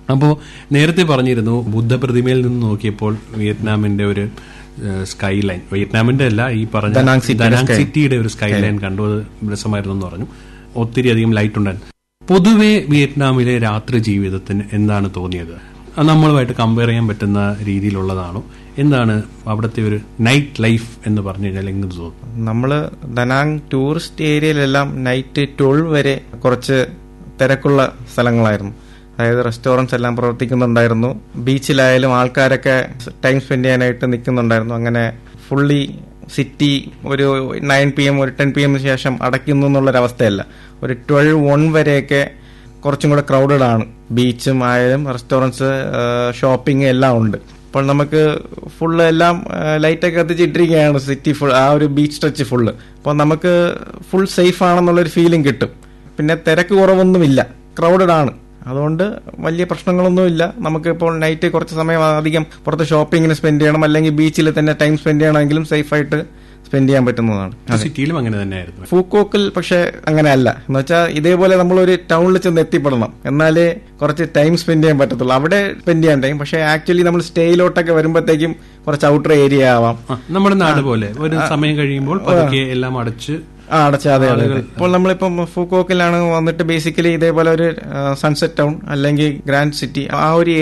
അപ്പോൾ നേരത്തെ പറഞ്ഞിരുന്നു ബുദ്ധപ്രതിമയിൽ നിന്ന് നോക്കിയപ്പോൾ വിയറ്റ്നാമിന്റെ ഒരു സ്കൈ ലൈൻ വിയറ്റ്നാമിന്റെ അല്ല ഈ പറഞ്ഞ ദനാങ് സിറ്റിയുടെ ദനാങ് sky. സിറ്റിയുടെ ഒരു സ്കൈ ലൈൻ കണ്ടു അത് രസമായിരുന്നു എന്ന് പറഞ്ഞു ഒത്തിരി അധികം ലൈറ്റ് ഉണ്ടായിരുന്നു പൊതുവെ വിയറ്റ്നാമിലെ രാത്രി ജീവിതത്തിന് എന്താണ് തോന്നിയത് അത് നമ്മളുമായിട്ട് കമ്പയർ ചെയ്യാൻ പറ്റുന്ന രീതിയിലുള്ളതാണോ എന്താണ് അവിടുത്തെ ഒരു നൈറ്റ് ലൈഫ് എന്ന് പറഞ്ഞു കഴിഞ്ഞാൽ എങ്ങനെ തോന്നുന്നു നമ്മള് ദനാങ് ടൂറിസ്റ്റ് ഏരിയയിലെല്ലാം നൈറ്റ് ട്വൽവ് വരെ കുറച്ച് തിരക്കുള്ള സ്ഥലങ്ങളായിരുന്നു അതായത് റെസ്റ്റോറൻറ്റ്സ് എല്ലാം പ്രവർത്തിക്കുന്നുണ്ടായിരുന്നു ബീച്ചിലായാലും ആൾക്കാരൊക്കെ ടൈം സ്പെൻഡ് ചെയ്യാനായിട്ട് നിൽക്കുന്നുണ്ടായിരുന്നു അങ്ങനെ ഫുള്ളി സിറ്റി ഒരു നയൻ പി എം ഒരു ടെൻ പി എമ്മിന് ശേഷം അടയ്ക്കുന്നു എന്നുള്ളൊരവസ്ഥയല്ല ഒരു ട്വൽവ് വൺ വരെയൊക്കെ കുറച്ചും കൂടെ ക്രൗഡഡ് ആണ് ബീച്ചും ആയാലും റെസ്റ്റോറൻറ്റ്സ് ഷോപ്പിംഗ് എല്ലാം ഉണ്ട് അപ്പോൾ നമുക്ക് ഫുള്ള് എല്ലാം ലൈറ്റൊക്കെ കത്തിച്ചിട്ടിരിക്കുകയാണ് സിറ്റി ഫുൾ ആ ഒരു ബീച്ച് ടച്ച് ഫുള്ള് അപ്പോൾ നമുക്ക് ഫുൾ സേഫ് ആണെന്നുള്ളൊരു ഫീലിംഗ് കിട്ടും പിന്നെ തിരക്ക് കുറവൊന്നുമില്ല ക്രൗഡഡ് ആണ് അതുകൊണ്ട് വലിയ പ്രശ്നങ്ങളൊന്നുമില്ല നമുക്ക് ഇപ്പോൾ നൈറ്റ് കുറച്ച് സമയം അധികം പുറത്ത് ഷോപ്പിങ്ങിന് സ്പെൻഡ് ചെയ്യണം അല്ലെങ്കിൽ ബീച്ചിൽ തന്നെ ടൈം സ്പെൻഡ് ചെയ്യണമെങ്കിലും സേഫായിട്ട് സ്പെൻഡ് ചെയ്യാൻ പറ്റുന്നതാണ് സിറ്റിയിലും അങ്ങനെ തന്നെയായിരുന്നു ഫൂക്കോക്കിൽ പക്ഷെ അങ്ങനെ അല്ല എന്ന് വെച്ചാൽ ഇതേപോലെ നമ്മൾ ഒരു ടൗണിൽ ചെന്ന് എത്തിപ്പെടണം എന്നാലേ കുറച്ച് ടൈം സ്പെൻഡ് ചെയ്യാൻ പറ്റത്തുള്ളൂ അവിടെ സ്പെൻഡ് ചെയ്യാൻ ടൈം പക്ഷെ ആക്ച്വലി നമ്മൾ സ്റ്റേയിലോട്ടൊക്കെ വരുമ്പോഴത്തേക്കും കുറച്ച് ഔട്ടർ ഏരിയ ആവാം ആ, നമ്മുടെ നാട് പോലെ ഒരു സമയം കഴിയുമ്പോൾ പതുക്കെ എല്ലാം അടച്ച് ആ അടച്ചാതെ ഇപ്പോൾ നമ്മളിപ്പം ഫൂക്കോക്കിലാണ് വന്നിട്ട് ബേസിക്കലി ഇതേപോലെ ഒരു സൺസെറ്റ് ടൗൺ അല്ലെങ്കിൽ ഗ്രാൻഡ് സിറ്റി ആ ഒരു